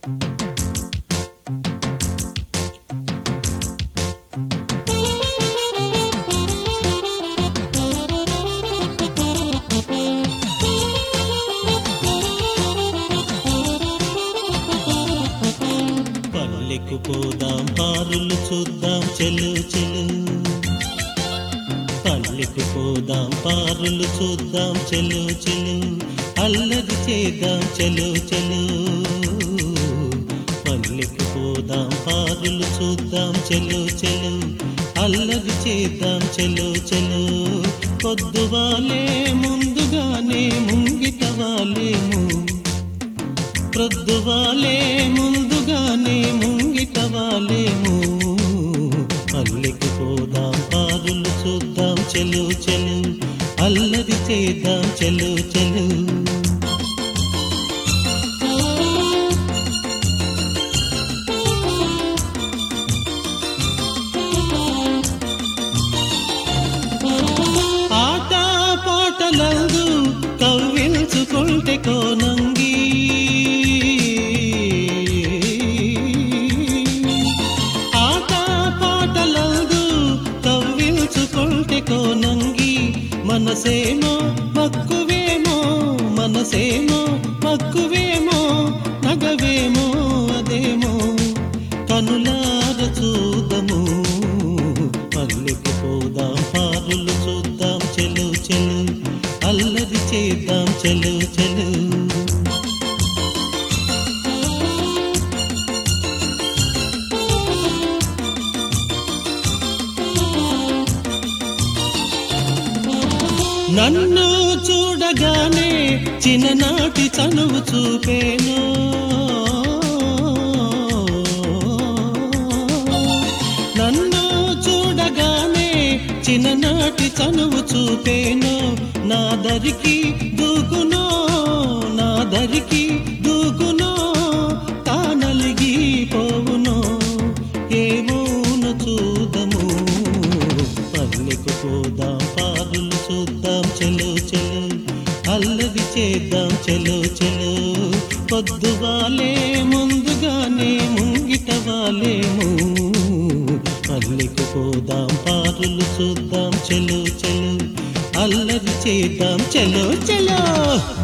పల్లెకు పోదాం పారులు చూద్దాం చెలు చెలు పల్లెకు పోదాం పారులు చూద్దాం చెలు చెలు అల్లరి చేద్దాం చెలు చెలు పల్లెకు పోదాం పారులు చూద్దాం చెలు చెలు అల్లరి చేద్దాం చెలు చెలు పొద్దువాలే ముందుగానే ముంగిట వాలేము ప్రొద్దువాలే ముందుగానే ముంగిట వాలేము పల్లెకి పోదాం పారులు చూద్దాం చెలు చెలు అల్లరి చేద్దాం చెలు చెలు ఆట పాటలందు కవ్వించుకుంటే కోనంగి ఆట పాటలందు కవ్వించుకుంటే కోనంగి మనసేమో మక్కువేమో మనసేమో మక్కువేమో నగవేమో అదేమో కనులార చూదము పల్లెకి పోదాం పారులు చూద్దాం చెలు చెలు అల్లరి చేద్దాం చెలు చెలు నన్ను చూడగానే చిన్ననాటి చనువు చూపేను నన్ను చూడగానే చిన్ననాటి చనువు చూపేను నా దరికి దూకునో నా దరికి దూకునో తానలిగి పోవునో ఏమోను చూదము పల్లెకు పోదాం పారులు చూద్దాం చెలు చెలు అల్లరి చేద్దాం చెలు చెలు పొద్దువాలే ముందుగానే ముంగిట వాలేము పల్లెకు పోదాం పారులు చూద్దాం చెలు చెలు అల్లరి చేద్దాం చెలో చెలో